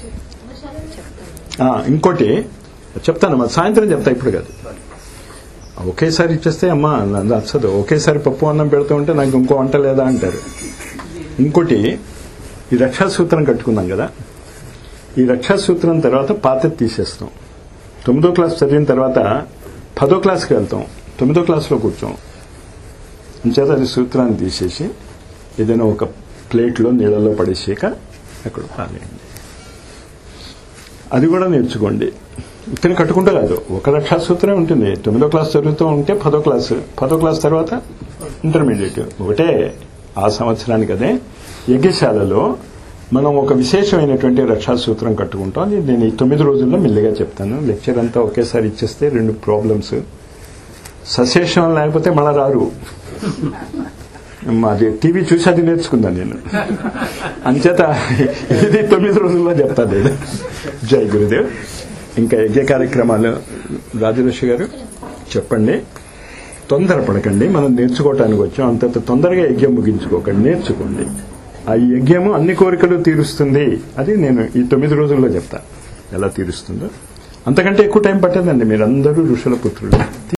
ఆ, ఇంకోటి చెప్తాను మరి సాయంత్రం చెప్తా ఇప్పుడు కాదు ఒకేసారి ఇచ్చేస్తే అమ్మా నాకు నచ్చదు ఒకేసారి పప్పు అన్నం పెడుతూ ఉంటే నాకు ఇంకో వంట లేదా అంటారు ఇంకోటి ఈ రక్షాసూత్రం కట్టుకున్నాం కదా ఈ రక్షాసూత్రం తర్వాత పాతది తీసేస్తాం తొమ్మిదో క్లాస్ చదివిన తర్వాత పదో క్లాస్కి వెళ్తాం తొమ్మిదో క్లాస్లో కూర్చోం అంచేత అది సూత్రాన్ని తీసేసి ఏదైనా ఒక ప్లేట్లో నీళ్ళలో పడేసాక అక్కడ పాలేయండి అది కూడా నేర్చుకోండి ఇతను కట్టుకుంటే కాదు ఒక లక్షా సూత్రమే ఉంటుంది తొమ్మిదో క్లాస్ చదువుతూ ఉంటే పదో క్లాస్ పదో క్లాస్ తర్వాత ఇంటర్మీడియట్ ఒకటే ఆ సంవత్సరానికి అదే యజ్ఞశాలలో మనం ఒక విశేషమైనటువంటి రక్షా సూత్రం కట్టుకుంటాం అది నేను ఈ తొమ్మిది రోజుల్లో మెల్లిగా చెప్తాను లెక్చర్ అంతా ఒకేసారి ఇచ్చేస్తే రెండు ప్రాబ్లమ్స్ సశేషం లేకపోతే మళ్ళా రారు మాది టీవీ చూసి అది నేర్చుకున్నాను నేను అంచేత ఇది తొమ్మిది రోజుల్లో చెప్తాను నేను జై గురుదేవ్ ఇంకా యజ్ఞ కార్యక్రమాలు రాజలక్ష్మి గారు చెప్పండి తొందరపడకండి మనం నేర్చుకోవటానికి వచ్చాం అంతంత తొందరగా యజ్ఞం ముగించుకోకండి నేర్చుకోండి ఆ యజ్ఞము అన్ని కోరికలు తీరుస్తుంది అది నేను ఈ తొమ్మిది రోజుల్లో చెప్తా ఎలా తీరుస్తుందో అంతకంటే ఎక్కువ టైం పట్టదండి మీరందరూ ఋషుల పుత్రులు